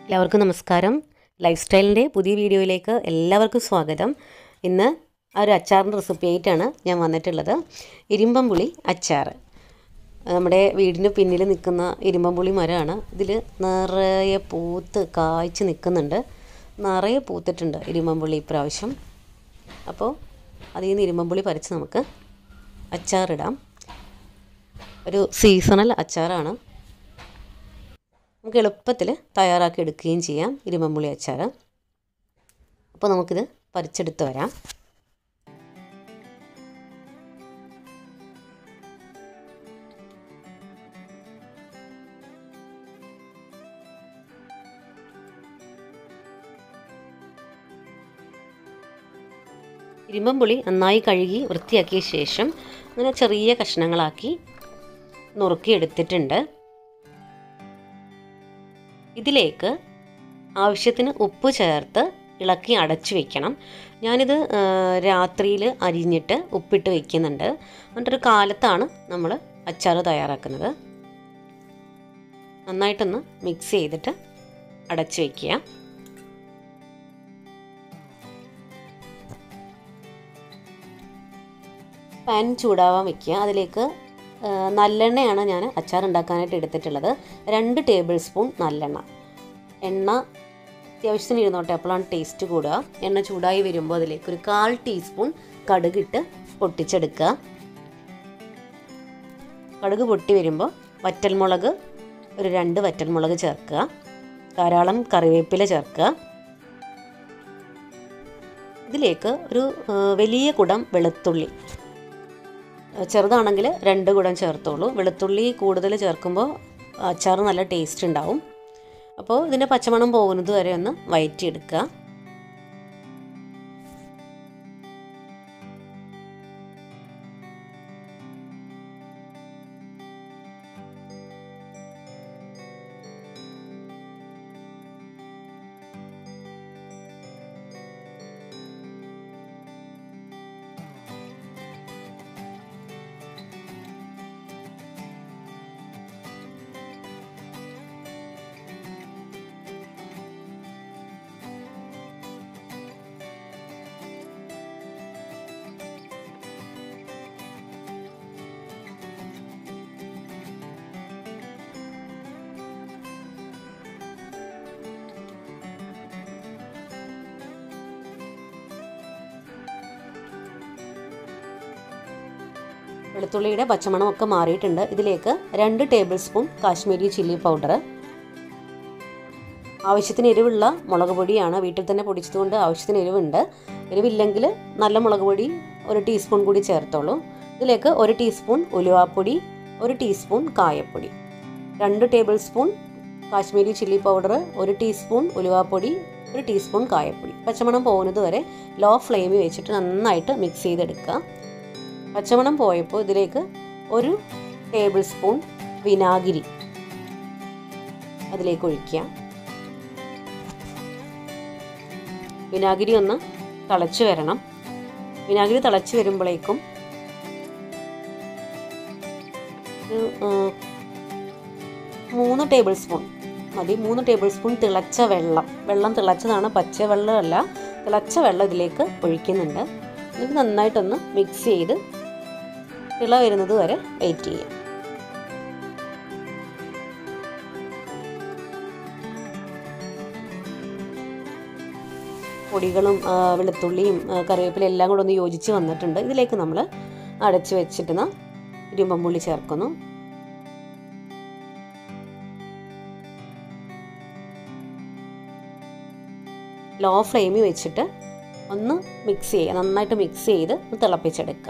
എല്ലാവർക്കും നമസ്കാരം ലൈഫ് സ്റ്റൈലിൻ്റെ പുതിയ വീഡിയോയിലേക്ക് എല്ലാവർക്കും സ്വാഗതം ഇന്ന് ആ ഒരു അച്ചാറിൻ്റെ റെസിപ്പി ആയിട്ടാണ് ഞാൻ വന്നിട്ടുള്ളത് ഇരുമ്പമ്പുളി അച്ചാർ നമ്മുടെ വീടിന് പിന്നിൽ നിൽക്കുന്ന ഇരുമ്പമ്പുളി മരമാണ് ഇതിൽ നിറയെ പൂത്ത് കായ്ച്ച് നിൽക്കുന്നുണ്ട് നിറയെ പൂത്തിട്ടുണ്ട് ഇരുമ്പമ്പുളി ഇപ്രാവശ്യം അപ്പോൾ അതിൽ നിന്ന് ഇരുമ്പമ്പുളി പറിച്ച് നമുക്ക് അച്ചാറിടാം ഒരു സീസണൽ അച്ചാറാണ് നമുക്ക് എളുപ്പത്തിൽ തയ്യാറാക്കി എടുക്കുകയും ചെയ്യാം ഇരുമ്പമ്പുളി അച്ചാർ അപ്പോൾ നമുക്കിത് പറിച്ചെടുത്ത് വരാം ഇരുമ്പമ്പുളി നന്നായി കഴുകി വൃത്തിയാക്കിയ ശേഷം അങ്ങനെ ചെറിയ കഷ്ണങ്ങളാക്കി നുറുക്കി എടുത്തിട്ടുണ്ട് ഇതിലേക്ക് ആവശ്യത്തിന് ഉപ്പ് ചേർത്ത് ഇളക്കി അടച്ചു വെക്കണം ഞാനിത് രാത്രിയിൽ അരിഞ്ഞിട്ട് ഉപ്പിട്ട് വെക്കുന്നുണ്ട് എന്നിട്ടൊരു കാലത്താണ് നമ്മൾ അച്ചാർ തയ്യാറാക്കുന്നത് നന്നായിട്ടൊന്ന് മിക്സ് ചെയ്തിട്ട് അടച്ചു വയ്ക്കുക പാൻ ചൂടാവാൻ വെക്കുക അതിലേക്ക് നല്ലെണ്ണയാണ് ഞാൻ അച്ചാർ ഉണ്ടാക്കാനായിട്ട് എടുത്തിട്ടുള്ളത് രണ്ട് ടേബിൾ സ്പൂൺ നല്ലെണ്ണ എണ്ണ അത്യാവശ്യത്തിന് ഇരുന്നോട്ടെ അപ്പോഴാണ് ടേസ്റ്റ് കൂടുക എണ്ണ ചൂടായി വരുമ്പോൾ അതിലേക്ക് ഒരു കാൽ ടീസ്പൂൺ കടുകിട്ട് പൊട്ടിച്ചെടുക്കുക കടുക് പൊട്ടി വരുമ്പോൾ വറ്റൽമുളക് ഒരു രണ്ട് വറ്റൽമുളക് ചേർക്കുക ധാരാളം കറിവേപ്പില ചേർക്കുക ഇതിലേക്ക് ഒരു വലിയ കുടം വെളുത്തുള്ളി ചെറുതാണെങ്കിൽ രണ്ട് കുടം ചേർത്തോളൂ വെളുത്തുള്ളി കൂടുതൽ ചേർക്കുമ്പോൾ അച്ചാർ നല്ല ടേസ്റ്റ് ഉണ്ടാവും അപ്പോൾ ഇതിൻ്റെ പച്ചമണം പോകുന്നത് വരെ ഒന്ന് വയറ്റിയെടുക്കുക വെളുത്തുള്ളിയുടെ പച്ചമണമൊക്കെ മാറിയിട്ടുണ്ട് ഇതിലേക്ക് രണ്ട് tablespoon Kashmiri chilli powder ആവശ്യത്തിന് എരിവുള്ള മുളക് പൊടിയാണ് വീട്ടിൽ തന്നെ പൊടിച്ചതുകൊണ്ട് ആവശ്യത്തിന് എരിവുണ്ട് എരിവില്ലെങ്കിൽ നല്ല മുളക് പൊടി ഒരു ടീസ്പൂൺ കൂടി ചേർത്തോളൂ ഇതിലേക്ക് ഒരു ടീസ്പൂൺ ഉലുവാപ്പൊടി ഒരു ടീസ്പൂൺ കായപ്പൊടി രണ്ട് tablespoon Kashmiri chilli powder ഒരു ടീസ്പൂൺ ഉലുവാപ്പൊടി ഒരു ടീസ്പൂൺ കായപ്പൊടി പച്ചമണം പോകുന്നത് വരെ ലോ ഫ്ലെയിമിൽ വെച്ചിട്ട് നന്നായിട്ട് മിക്സ് ചെയ്തെടുക്കുക പച്ചമണം പോയപ്പോൾ ഇതിലേക്ക് ഒരു ടേബിൾ സ്പൂൺ വിനാഗിരി അതിലേക്ക് ഒഴിക്കുക വിനാഗിരി ഒന്ന് തിളച്ച് വരണം വിനാഗിരി തിളച്ച് വരുമ്പോഴേക്കും മൂന്ന് ടേബിൾ സ്പൂൺ മതി മൂന്ന് ടേബിൾ സ്പൂൺ തിളച്ച വെള്ളം വെള്ളം തിളച്ചതാണ് പച്ച വെള്ളമല്ല തിളച്ച വെള്ളം ഇതിലേക്ക് ഒഴിക്കുന്നുണ്ട് എന്നിട്ട് നന്നായിട്ടൊന്ന് മിക്സ് ചെയ്ത് തിള വരുന്നത് വരെ വെയിറ്റ് ചെയ്യാം പൊടികളും വെളുത്തുള്ളിയും കറിവേപ്പില എല്ലാം കൂടെ ഒന്ന് യോജിച്ച് വന്നിട്ടുണ്ട് ഇതിലേക്ക് നമ്മൾ അടച്ചു വെച്ചിട്ടുന്ന ഇരുമ്പമ്പുള്ളി ചേർക്കുന്നു ലോ ഫ്ലെയിമിൽ വെച്ചിട്ട് ഒന്ന് മിക്സ് ചെയ്യുക നന്നായിട്ട് മിക്സ് ചെയ്ത് തിളപ്പിച്ചെടുക്കുക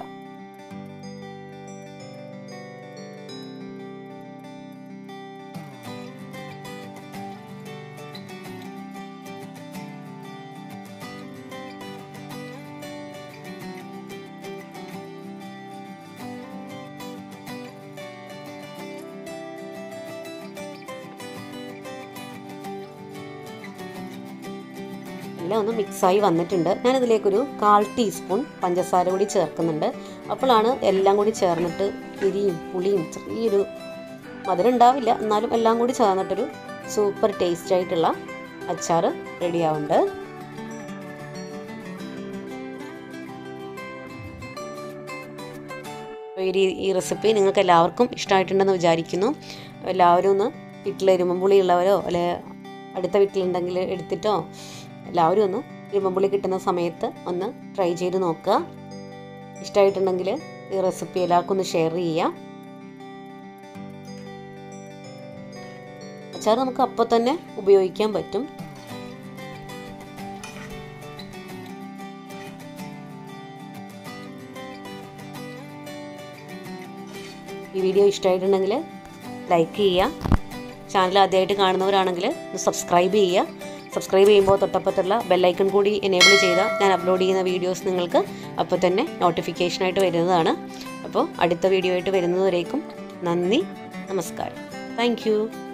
എല്ലാം ഒന്ന് മിക്സായി വന്നിട്ടുണ്ട് ഞാനിതിലേക്കൊരു കാൽ ടീസ്പൂൺ പഞ്ചസാര കൂടി ചേർക്കുന്നുണ്ട് അപ്പോഴാണ് എല്ലാം കൂടി ചേർന്നിട്ട് എരിയും പുളിയും ചെറിയൊരു മധുരം ഉണ്ടാവില്ല എന്നാലും എല്ലാം കൂടി ചേർന്നിട്ടൊരു സൂപ്പർ ടേസ്റ്റ് ആയിട്ടുള്ള അച്ചാർ റെഡിയാവുന്നുണ്ട് ഈ രീ- ഈ റെസിപ്പി നിങ്ങൾക്ക് എല്ലാവർക്കും ഇഷ്ടമായിട്ടുണ്ടെന്ന് വിചാരിക്കുന്നു എല്ലാവരും ഒന്ന് വീട്ടിൽ ഇരുമ്പുളി ഉള്ളവരോ അല്ലെ അടുത്ത വീട്ടിലുണ്ടെങ്കിൽ എടുത്തിട്ടോ എല്ലാവരും ഒന്ന് ഇരുമ്പുളി കിട്ടുന്ന സമയത്ത് ഒന്ന് ട്രൈ ചെയ്ത് നോക്കുക ഇഷ്ടമായിട്ടുണ്ടെങ്കിൽ ഈ റെസിപ്പി എല്ലാവർക്കും ഒന്ന് ഷെയർ ചെയ്യാം അച്ചാർ നമുക്ക് അപ്പോൾ തന്നെ ഉപയോഗിക്കാൻ പറ്റും ഈ വീഡിയോ ഇഷ്ടമായിട്ടുണ്ടെങ്കിൽ ലൈക്ക് ചെയ്യുക ചാനൽ ആദ്യമായിട്ട് കാണുന്നവരാണെങ്കിൽ ഒന്ന് സബ്സ്ക്രൈബ് ചെയ്യുക സബ്സ്ക്രൈബ് ചെയ്യുമ്പോൾ തൊട്ടപ്പത്തുള്ള ബെല്ലൈക്കൺ കൂടി എനേബിൾ ചെയ്താൽ ഞാൻ അപ്ലോഡ് ചെയ്യുന്ന വീഡിയോസ് നിങ്ങൾക്ക് അപ്പോൾ തന്നെ നോട്ടിഫിക്കേഷനായിട്ട് വരുന്നതാണ് അപ്പോൾ അടുത്ത വീഡിയോ ആയിട്ട് വരുന്നതുവരേക്കും നന്ദി നമസ്കാരം താങ്ക്